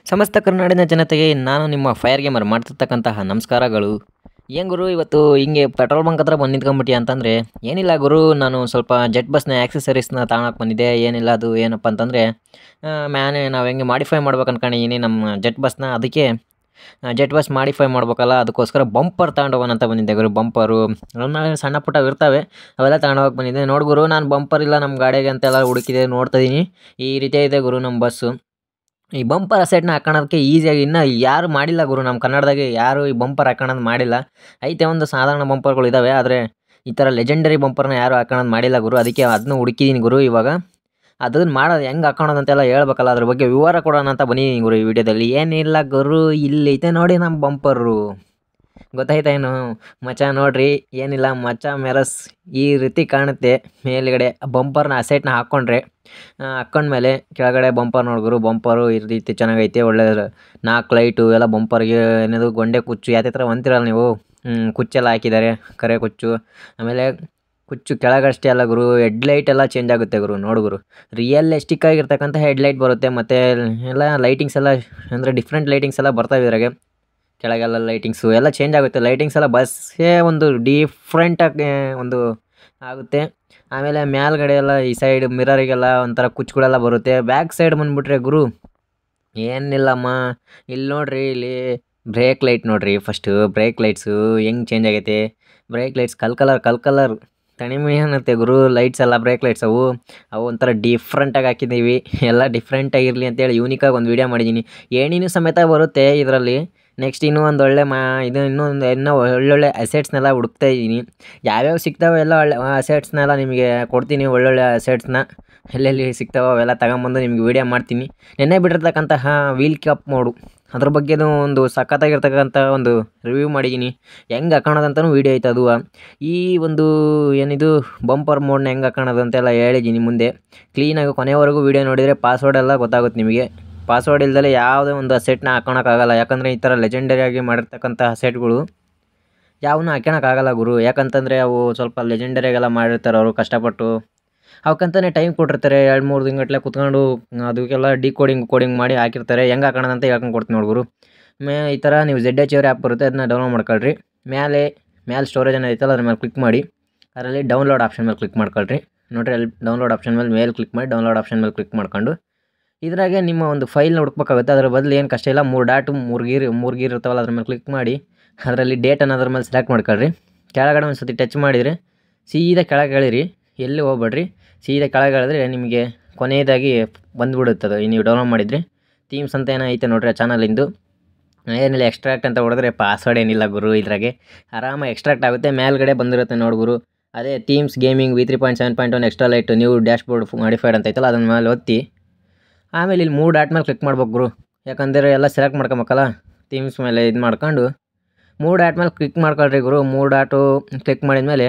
ಸಮಸ್ತ ಕರ್ನಾಡಿನ ಜನತೆಗೆ ನಾನು ನಿಮ್ಮ ಫೈರ್ ಗೇಮರ್ ಮಾಡ್ತಿರ್ತಕ್ಕಂತಹ ನಮಸ್ಕಾರಗಳು ಏನು ಗುರು ಇವತ್ತು ಹಿಂಗೆ ಪೆಟ್ರೋಲ್ ಬಂಕ್ ಹತ್ರ ಬಂದು ನಿಂತ್ಕೊಂಬಿಟ್ಟಿ ಅಂತಂದರೆ ಏನಿಲ್ಲ ಗುರು ನಾನು ಸ್ವಲ್ಪ ಜೆಟ್ ಬಸ್ನ ಆ್ಯಕ್ಸಸರೀಸ್ನ ತಗೊಳಕ್ಕೆ ಬಂದಿದ್ದೆ ಏನಿಲ್ಲ ಅದು ಏನಪ್ಪ ಅಂತಂದರೆ ಮ್ಯಾನೆ ನಾವು ಹೆಂಗೆ ಮಾಡಿಫೈ ಮಾಡ್ಬೇಕು ಅನ್ಕೊಂಡಿದ್ದೀನಿ ನಮ್ಮ ಜೆಟ್ ಬಸ್ನ ಅದಕ್ಕೆ ಜೆಟ್ ಬಸ್ ಮಾಡಿಫೈ ಮಾಡ್ಬೇಕಲ್ಲ ಅದಕ್ಕೋಸ್ಕರ ಬಂಪರ್ ತಗೊಂಡೋಗೋಣ ಅಂತ ಬಂದಿದ್ದೆ ಗುರು ಬಂಪರು ನಮ್ಮ ಸಣ್ಣ ಪುಟ್ಟ ಇರ್ತವೆ ಅವೆಲ್ಲ ತಗೊಂಡೋಗಕ್ಕೆ ಬಂದಿದ್ದೆ ನೋಡಿ ಗುರು ನಾನು ಬಂಪರ್ ಇಲ್ಲ ನಮ್ಮ ಗಾಡಿಗೆ ಅಂತೆಲ್ಲ ಹುಡುಕಿದೆ ನೋಡ್ತಾ ಇದೀನಿ ಈ ರೀತಿ ಇದೆ ಗುರು ನಮ್ಮ ಬಸ್ಸು ಈ ಬಂಪರ್ ಅಸೆಟ್ನ ಹಾಕೋಣೋದಕ್ಕೆ ಈಸಿಯಾಗಿ ಇನ್ನೂ ಯಾರು ಮಾಡಿಲ್ಲ ಗುರು ನಮ್ಮ ಕನ್ನಡದಾಗೆ ಯಾರು ಈ ಬಂಪರ್ ಹಾಕೋಣೋದು ಮಾಡಿಲ್ಲ ಐತೆ ಒಂದು ಸಾಧಾರಣ ಬಂಪರ್ಗಳು ಇದ್ದಾವೆ ಆದರೆ ಈ ಥರ ಲೆಜೆಂಡರಿ ಬಂಪರ್ನ ಯಾರು ಹಾಕೋಣೋದು ಮಾಡಿಲ್ಲ ಗುರು ಅದಕ್ಕೆ ಅದನ್ನ ಹುಡುಕಿದ್ದೀನಿ ಗುರು ಇವಾಗ ಅದನ್ನ ಮಾಡೋದು ಹೆಂಗೆ ಹಾಕೋಣೋದು ಅಂತೆಲ್ಲ ಹೇಳ್ಬೇಕಲ್ಲ ಅದ್ರ ಬಗ್ಗೆ ವಿವರ ಕೊಡೋಣ ಅಂತ ಬಂದಿದ್ದೀನಿ ಗುರು ಈ ವಿಡಿಯೋದಲ್ಲಿ ಏನಿಲ್ಲ ಗುರು ಇಲ್ಲಿ ಐತೆ ನೋಡಿ ನಮ್ಮ ಬಂಪರು ಗೊತ್ತಾಯ್ತಾ ಏನು ಮಚ ನೋಡ್ರಿ ಏನಿಲ್ಲ ಮಚ ಮೆರಸ್ ಈ ರೀತಿ ಕಾಣುತ್ತೆ ಮೇಲ್ಗಡೆ ಬಂಪರ್ನ ಅಸೆಟ್ನ ಹಾಕ್ಕೊಂಡ್ರೆ ಹಾಕ್ಕೊಂಡ್ಮೇಲೆ ಕೆಳಗಡೆ ಬಂಪರ್ ನೋಡ್ಗುರು ಬಂಪರು ಈ ರೀತಿ ಚೆನ್ನಾಗೈತೆ ಒಳ್ಳೆ ನಾಲ್ಕು ಲೈಟು ಎಲ್ಲ ಬಂಪರ್ಗೆ ಏನದು ಗೊಂಡೆ ಕುಚ್ಚು ಯಾವ ಥರ ಅಂತೀರಲ್ಲ ನೀವು ಹ್ಮ್, ಕುಚ್ಚೆಲ್ಲ ಹಾಕಿದ್ದಾರೆ ಕರೆ ಕುಚ್ಚು ಆಮೇಲೆ ಕುಚ್ಚು ಕೆಳಗಷ್ಟೇ ಅಲ್ಲ ಗುರು ಹೆಡ್ಲೈಟ್ ಎಲ್ಲ ಚೇಂಜ್ ಆಗುತ್ತೆ ಗುರು ನೋಡು ಗುರು ರಿಯಲಿಸ್ಟಿಕ್ ಆಗಿರ್ತಕ್ಕಂಥ ಹೆಡ್ಲೈಟ್ ಬರುತ್ತೆ ಮತ್ತು ಎಲ್ಲ ಲೈಟಿಂಗ್ಸ್ ಎಲ್ಲ ಅಂದರೆ ಡಿಫ್ರೆಂಟ್ ಲೈಟಿಂಗ್ಸ್ ಎಲ್ಲ ಬರ್ತಾವೆ ಇದ್ರಾಗೆ ಕೆಳಗೆಲ್ಲ ಲೈಟಿಂಗ್ಸು ಎಲ್ಲ ಚೇಂಜ್ ಆಗುತ್ತೆ ಲೈಟಿಂಗ್ಸ್ ಎಲ್ಲ ಬಸ್ಸೇ ಒಂದು ಡಿಫ್ರೆಂಟಾಗಿ ಒಂದು ಆಗುತ್ತೆ ಆಮೇಲೆ ಮೇಲ್ಗಡೆ ಎಲ್ಲ ಈ ಸೈಡ್ ಮಿರರಿಗೆಲ್ಲ ಒಂಥರ ಕುಚ್ಚುಗಳೆಲ್ಲ ಬರುತ್ತೆ ಬ್ಯಾಕ್ ಸೈಡ್ ಬಂದುಬಿಟ್ರೆ ಗುರು ಏನಿಲ್ಲಮ್ಮ ಇಲ್ಲಿ ನೋಡ್ರಿ ಇಲ್ಲಿ ಬ್ರೇಕ್ ಲೈಟ್ ನೋಡ್ರಿ ಫಸ್ಟು ಬ್ರೇಕ್ ಲೈಟ್ಸು ಹೆಂಗೆ ಚೇಂಜ್ ಆಗೈತೆ ಬ್ರೇಕ್ ಲೈಟ್ಸ್ ಕಲ್ ಕಲರ್ ಕಲ್ ಕಲರ್ ತಣಿಮೆ ಅನ್ನತ್ತೆ ಗುರು ಲೈಟ್ಸ್ ಎಲ್ಲ ಬ್ರೇಕ್ ಲೈಟ್ಸ್ ಅವು ಅವು ಒಂಥರ ಡಿಫ್ರೆಂಟಾಗಿ ಹಾಕಿದ್ದೀವಿ ಎಲ್ಲ ಡಿಫ್ರೆಂಟಾಗಿರಲಿ ಅಂತೇಳಿ ಯೂನಿಕಾಗಿ ಒಂದು ವೀಡಿಯೋ ಮಾಡಿದ್ದೀನಿ ಏಣಿನೂ ಸಮೇತ ಬರುತ್ತೆ ಇದರಲ್ಲಿ ನೆಕ್ಸ್ಟ್ ಇನ್ನೂ ಒಂದು ಒಳ್ಳೆ ಮಾ ಇದು ಇನ್ನೊಂದು ಇನ್ನೂ ಒಳ್ಳೊಳ್ಳೆ ಅಸೆಟ್ಸ್ನೆಲ್ಲ ಹುಡುಕ್ತಾ ಇದ್ದೀನಿ ಯಾವ್ಯಾವ ಸಿಗ್ತಾವೆ ಎಲ್ಲ ಒಳ್ಳೆ ಅಸೆಟ್ಸ್ನೆಲ್ಲ ನಿಮಗೆ ಕೊಡ್ತೀನಿ ಒಳ್ಳೊಳ್ಳೆ ಅಸೆಟ್ಸ್ನ ಎಲ್ಲೆಲ್ಲಿ ಸಿಗ್ತಾವೋ ಅವೆಲ್ಲ ತಗೊಂಬಂದು ನಿಮ್ಗೆ ವೀಡಿಯೋ ಮಾಡ್ತೀನಿ ನೆನ್ನೆ ಬಿಟ್ಟಿರ್ತಕ್ಕಂತಹ ವೀಲ್ ಕ್ಯಾಪ್ ಮೋಡು ಅದ್ರ ಬಗ್ಗೆನೂ ಒಂದು ಸಖತ್ತಾಗಿರ್ತಕ್ಕಂಥ ಒಂದು ರಿವ್ಯೂ ಮಾಡಿದ್ದೀನಿ ಹೆಂಗೆ ಹಾಕೋಣದಂತನೂ ವೀಡಿಯೋ ಐತೆ ಅದು ಈ ಒಂದು ಏನಿದು ಬಂಪರ್ ಮೋಡ್ನ ಹೆಂಗೆ ಹಾಕೋಣದು ಅಂತೆಲ್ಲ ಹೇಳಿದ್ದೀನಿ ಮುಂದೆ ಕ್ಲೀನಾಗಿ ಕೊನೆವರೆಗೂ ವೀಡಿಯೋ ನೋಡಿದರೆ ಪಾಸ್ವರ್ಡ್ ಎಲ್ಲ ಗೊತ್ತಾಗುತ್ತೆ ನಿಮಗೆ ಪಾಸ್ವರ್ಡ್ ಇಲ್ದಲೆ ಯಾವುದೇ ಒಂದು ಸೆಟ್ನ ಹಾಕೋಣಕ್ಕಾಗಲ್ಲ ಯಾಕಂದರೆ ಈ ಥರ ಲೆಜೆಂಡರಿಯಾಗಿ ಮಾಡಿರ್ತಕ್ಕಂಥ ಸೆಟ್ಗಳು ಯಾವನ್ನೂ ಹಾಕ್ಯಣಕ್ಕಾಗಲ್ಲ ಗುರು ಯಾಕಂತಂದರೆ ಅವು ಸ್ವಲ್ಪ ಲೆಜೆಂಡರಿಯಾಗೆಲ್ಲ ಮಾಡಿರ್ತಾರೆ ಅವರು ಕಷ್ಟಪಟ್ಟು ಅವಕ್ಕಂತಾನೆ ಟೈಮ್ ಕೊಟ್ಟಿರ್ತಾರೆ ಎರಡು ಮೂರು ತಿಂಗಟ್ಲೆ ಕುತ್ಕೊಂಡು ಅದಕ್ಕೆಲ್ಲ ಡಿ ಕೋಡಿಂಗ್ ಕೋಡಿಂಗ್ ಮಾಡಿ ಹಾಕಿರ್ತಾರೆ ಹೆಂಗೆ ಹಾಕೋಣ ಅಂತ ಹೇಳ್ಕೊಂಡು ಕೊಡ್ತೀನಿ ನೋಡಿ ಗುರು ಮೇ ಈ ಥರ ನೀವು ಜೆಡ್ ಎಚ್ ಆ್ಯಪ್ ಬರುತ್ತೆ ಅದನ್ನ ಡೌನ್ಲೋಡ್ ಮಾಡ್ಕೊಳ್ರಿ ಮೇಲೆ ಮೇಲೆ ಸ್ಟೋರೇಜ್ ಏನೋ ಐತಲ್ಲ ಅದ್ರ ಮೇಲೆ ಕ್ಲಿಕ್ ಮಾಡಿ ಅದರಲ್ಲಿ ಡೌನ್ಲೋಡ್ ಆಪ್ಷನ್ ಮೇಲೆ ಕ್ಲಿಕ್ ಮಾಡ್ಕೊಳ್ರಿ ನೋಡ್ರಿ ಅಲ್ಲಿ ಡೌನ್ಲೋಡ್ ಆಪ್ಷನ್ ಮೇಲೆ ಮೇಲೆ ಕ್ಲಿಕ್ ಮಾಡಿ ಡೌನ್ಲೋಡ್ ಆಪ್ಷನ್ ಮೇಲೆ ಕ್ಲಿಕ್ ಮಾಡ್ಕೊಂಡು ಇದ್ರಾಗೆ ನಿಮ್ಮ ಒಂದು ಫೈಲ್ನ ಹುಡುಕ್ಬೇಕಾಗುತ್ತೆ ಅದ್ರ ಬದಲು ಏನು ಕಷ್ಟ ಇಲ್ಲ ಮೂರು ಡಾಟು ಮೂರು ಗೀರ್ ಮೂರು ಗೀರ್ ಇರ್ತಾವಲ್ಲ ಅದ್ರ ಮೇಲೆ ಕ್ಲಿಕ್ ಮಾಡಿ ಅದರಲ್ಲಿ ಡೇಟ್ ಅನ್ನೋದ್ರ ಮೇಲೆ ಸೆಲೆಕ್ಟ್ ಮಾಡ್ಕೊಳ್ರಿ ಕೆಳಗಡೆ ಒಂದು ಸತಿ ಟಚ್ ಮಾಡಿದರೆ ಸೀದಾ ಕೆಳಗೆ ಎಳೀರಿ ಎಲ್ಲಿ ಹೋಗ್ಬೇಡ್ರಿ ಸೀದಾ ಕೆಳಗೆ ಎಳೆದ್ರೆ ನಿಮಗೆ ಕೊನೆಯದಾಗಿ ಬಂದುಬಿಡುತ್ತೆ ಅದು ನೀವು ಡೌನ್ಲೋಡ್ ಮಾಡಿದರೆ ಥೀಮ್ಸ್ ಅಂತ ಏನೋ ಐತೆ ನೋಡ್ರಿ ಆ ಚಾನಲಿಂದು ಏನಿಲ್ಲ ಎಕ್ಸ್ಟ್ರಾಕ್ಟ್ ಅಂತ ಹೊಡೆದ್ರೆ ಪಾಸ್ವರ್ಡ್ ಏನಿಲ್ಲ ಗುರು ಇದ್ರಾಗೆ ಆರಾಮಾಗಿ ಎಕ್ಸ್ಟ್ರಾಕ್ಟ್ ಆಗುತ್ತೆ ಮೇಲ್ಗಡೆ ಬಂದಿರುತ್ತೆ ನೋಡಿ ಗುರು ಅದೇ themes gaming v three point seven point one extra light new dashboard modified ಅಂತ ಐತಲ್ಲ ಅದನ್ನ ಮೇಲೆ ಒತ್ತಿ ಆಮೇಲೆ ಇಲ್ಲಿ ಮೂರು ಡಾಟ್ ಮೇಲೆ ಕ್ಲಿಕ್ ಮಾಡ್ಬೇಕು ಗುರು ಯಾಕಂದರೆ ಎಲ್ಲ ಸೆಲೆಕ್ಟ್ ಮಾಡ್ಕೊಬೇಕಲ್ಲ ಥೀಮ್ಸ್ ಮೇಲೆ ಇದು ಮಾಡ್ಕೊಂಡು ಮೂರು ಡಾಟ್ ಮೇಲೆ ಕ್ಲಿಕ್ ಮಾಡ್ಕೊಳ್ರಿ ಗುರು ಮೂರು ಡಾಟು ಕ್ಲಿಕ್ ಮಾಡಿದ್ಮೇಲೆ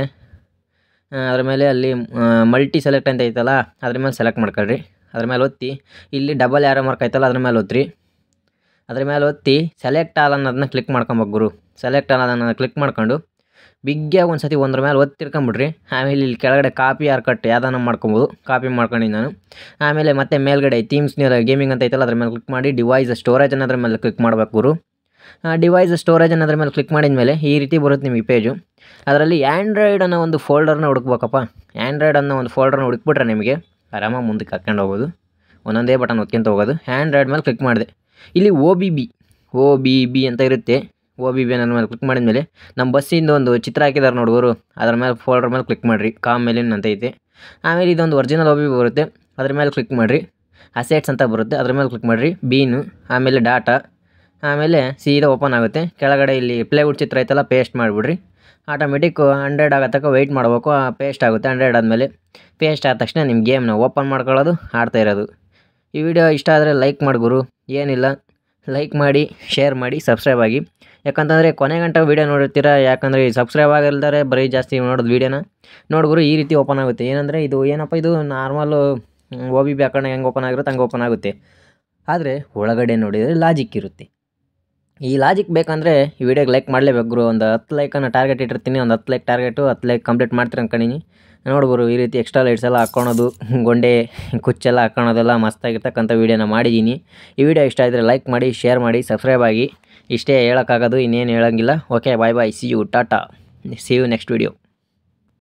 ಆ, ಅದ್ರ ಮೇಲೆ ಅಲ್ಲಿ ಮಲ್ಟಿ ಸೆಲೆಕ್ಟ್ ಅಂತ ಐತಲ್ಲ ಅದ್ರ ಮೇಲೆ ಸೆಲೆಕ್ಟ್ ಮಾಡ್ಕೊಳ್ರಿ ಅದ್ರ ಮೇಲೆ ಒತ್ತಿ ಇಲ್ಲಿ ಡಬಲ್ ಯಾರೋ ಮಾರ್ಕ್ ಐತಲ್ಲ ಅದ್ರ ಮೇಲೆ ಒತ್ತಿರಿ ಅದ್ರ ಮೇಲೆ ಒತ್ತಿ ಸೆಲೆಕ್ಟ್ ಆಲ್ ಅನ್ನೋದನ್ನ ಕ್ಲಿಕ್ ಮಾಡ್ಕೊಬೇಕು ಗುರು ಸೆಲೆಕ್ಟ್ ಆಲ್ ಅನ್ನೋದನ್ನ ಕ್ಲಿಕ್ ಮಾಡ್ಕೊಂಡು ಬಿಗ್ಗಿಯಾಗಿ ಒಂದು ಸತಿ ಒಂದ್ರ ಮೇಲೆ ಒತ್ತಿರ್ಕೊಂಬಿಡ್ರಿ ಆಮೇಲೆ ಇಲ್ಲಿ ಕೆಳಗಡೆ ಕಾಪಿ ಆರ್ ಕಟ್ ಯಾವ್ದಾನ ಮಾಡ್ಕೊಬೋದು ಕಾಪಿ ಮಾಡ್ಕೊಂಡಿನಿ ನಾನು ಆಮೇಲೆ ಮತ್ತೆ ಮೇಲ್ಗಡೆ ಥೀಮ್ಸ್ ಗೇಮಿಂಗ್ ಅಂತ ಐತಲ್ಲ ಅದ್ರ ಮೇಲೆ ಕ್ಲಿಕ್ ಮಾಡಿ ಡಿವೈಸ್ ಸ್ಟೋರೇಜ್ ಅನ್ನೋದ್ರ ಮೇಲೆ ಕ್ಲಿಕ್ ಮಾಡ್ಬೇಕು ಗುರು ಡಿವೈಸ್ ಸ್ಟೋರೇಜ್ ಅನ್ನೋದ್ರ ಮೇಲೆ ಕ್ಲಿಕ್ ಮಾಡಿದ ಮೇಲೆ ಈ ರೀತಿ ಬರುತ್ತೆ ನಿಮಗೆ ಪೇಜು ಅದರಲ್ಲಿ ಆ್ಯಂಡ್ರಾಯ್ಡ್ ಅನ್ನೋ ಒಂದು ಫೋಲ್ಡರ್ನ ಹುಡುಕ್ಬೇಕಪ್ಪ ಆ್ಯಂಡ್ರಾಯ್ಡ್ ಅನ್ನೋ ಒಂದು ಫೋಲ್ಡರ್ನ ಹುಡುಕ್ಬಿಟ್ರೆ ನಿಮಗೆ ಆರಾಮಾಗಿ ಮುಂದಕ್ಕೆ ಹಾಕ್ಕೊಂಡು ಹೋಗೋದು ಒಂದೊಂದೇ ಬಟನ್ ಒತ್ಕೊಂತ ಹೋಗೋದು ಆ್ಯಂಡ್ರಾಯ್ಡ್ ಮೇಲೆ ಕ್ಲಿಕ್ ಮಾಡಿದೆ ಇಲ್ಲಿ O B B O B B ಅಂತ ಇರುತ್ತೆ ಒ ಬಿ ಬಿ ಅನ್ನೋ ಮೇಲೆ ಕ್ಲಿಕ್ ಮಾಡಿದ್ಮೇಲೆ ನಮ್ಮ ಬಸ್ಸಿಂದ ಒಂದು ಚಿತ್ರ ಹಾಕಿದ್ದಾರೆ ನೋಡುವರು ಅದ್ರ ಮೇಲೆ ಫೋಲ್ಡರ್ ಮೇಲೆ ಕ್ಲಿಕ್ ಮಾಡಿರಿ ಕಾಮ್ ಮೇಲಿನ ಅಂತ ಐತೆ ಆಮೇಲೆ ಇದೊಂದು ಒರಿಜಿನಲ್ ಒ ಬಿ ಬಿ ಬರುತ್ತೆ ಅದ್ರ ಮೇಲೆ ಕ್ಲಿಕ್ ಮಾಡಿರಿ ಅಸೆಟ್ಸ್ ಅಂತ ಬರುತ್ತೆ ಅದ್ರ ಮೇಲೆ ಕ್ಲಿಕ್ ಮಾಡಿರಿ ಬೀನು ಆಮೇಲೆ ಡಾಟಾ ಆಮೇಲೆ ಸೀದಾ ಓಪನ್ ಆಗುತ್ತೆ ಕೆಳಗಡೆ ಇಲ್ಲಿ ಪ್ಲೇವುಡ್ ಚಿತ್ರ ಐತಲ್ಲ ಪೇಸ್ಟ್ ಮಾಡಿಬಿಡ್ರಿ ಆಟೋಮೆಟಿಕ್ ಹಂಡ್ರೆಡ್ ಆಗೋ ತನಕ ವೆಯ್ಟ್ ಮಾಡಬೇಕು ಪೇಸ್ಟ್ ಆಗುತ್ತೆ ಹಂಡ್ರೆಡ್ ಆದಮೇಲೆ ಪೇಸ್ಟ್ ಆದ ತಕ್ಷಣ ನಿಮ್ಮ ಗೇಮ್ನ ಓಪನ್ ಮಾಡ್ಕೊಳ್ಳೋದು ಆಡ್ತಾ ಇರೋದು ಈ ವಿಡಿಯೋ ಇಷ್ಟ ಆದರೆ ಲೈಕ್ ಮಾಡಿ ಗುರು ಏನಿಲ್ಲ ಲೈಕ್ ಮಾಡಿ ಶೇರ್ ಮಾಡಿ ಸಬ್ಸ್ಕ್ರೈಬ್ ಆಗಿ ಯಾಕಂತಂದರೆ ಕೊನೆ ಗಂಟೆ ವೀಡಿಯೋ ನೋಡಿರ್ತೀರ ಯಾಕಂದರೆ ಈ ಸಬ್ಸ್ಕ್ರೈಬ್ ಆಗಿಲ್ದರೆ ಬರೀ ಜಾಸ್ತಿ ನೋಡೋದು ವೀಡಿಯೋನ ನೋಡಿದ್ರು ಈ ರೀತಿ ಓಪನ್ ಆಗುತ್ತೆ ಏನಂದರೆ ಇದು ಏನಪ್ಪ ಇದು normal O B B account ಹೆಂಗೆ ಓಪನ್ ಆಗಿರುತ್ತೆ ಹಂಗೆ ಓಪನ್ ಆಗುತ್ತೆ ಆದರೆ ಒಳಗಡೆ ನೋಡಿದರೆ ಲಾಜಿಕ್ ಇರುತ್ತೆ ಈ ಲಾಜಿಕ್ ಬೇಕಂದರೆ ಈ ವಿಡಿಯೋಗೆ ಲೈಕ್ ಮಾಡಲೇಬೇಕು ಗುರು ಒಂದು ಹತ್ತು ಲೈಕನ್ನು ಟಾರ್ಗೆಟ್ ಇಟ್ಟಿರ್ತೀನಿ ಒಂದು ಹತ್ತು ಲೈಕ್ ಟಾರ್ಗೆಟು ಹತ್ತು ಲೈಕ್ ಕಂಪ್ಲೀಟ್ ಮಾಡ್ತೀರಿ ಅನ್ಕೊಂಡಿನಿ ನೋಡಿ ಗುರು ಈ ರೀತಿ ಎಕ್ಸ್ಟ್ರಾ ಲೈಟ್ಸ್ ಎಲ್ಲ ಹಾಕ್ಕೊಳೋದು ಗೊಂಡೆ ಕುಚ್ಚೆಲ್ಲ ಹಾಕ್ಕೊಳೋದೆಲ್ಲ ಮಸ್ತಾಗಿರ್ತಕ್ಕಂಥ ವೀಡಿಯೋನ ಮಾಡಿದ್ದೀನಿ ಈ ವಿಡಿಯೋ ಇಷ್ಟ ಆದರೆ ಲೈಕ್ ಮಾಡಿ ಶೇರ್ ಮಾಡಿ ಸಬ್ಸ್ಕ್ರೈಬ್ ಆಗಿ ಇಷ್ಟೇ ಹೇಳೋಕ್ಕಾಗೋದು ಇನ್ನೇನು ಹೇಳೋಂಗಿಲ್ಲ okay bye bye see you ಟಾಟಾ ಸಿ ಯು ನೆಕ್ಸ್ಟ್ ವಿಡಿಯೋ